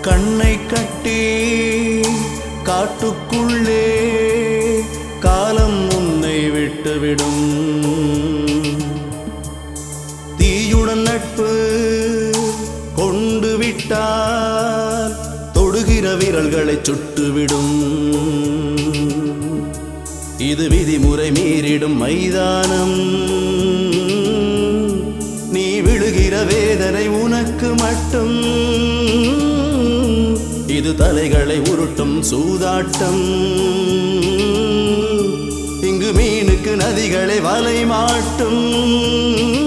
கண்ணை கட்டி காட்டுக்குள்ளே காலம் உன்னை விட்டுவிடும் தீயுடன் நட்பு கொண்டு விட்டால் தொடுகிற விரல்களை சுட்டுவிடும் இது விதிமுறை மீறிடும் மைதானம் நீ விழுகிற வேதனை உனக்கு மட்டும் இது தலைகளை உருட்டும் சூதாட்டம் இங்கு மீனுக்கு நதிகளை வலை மாட்டும்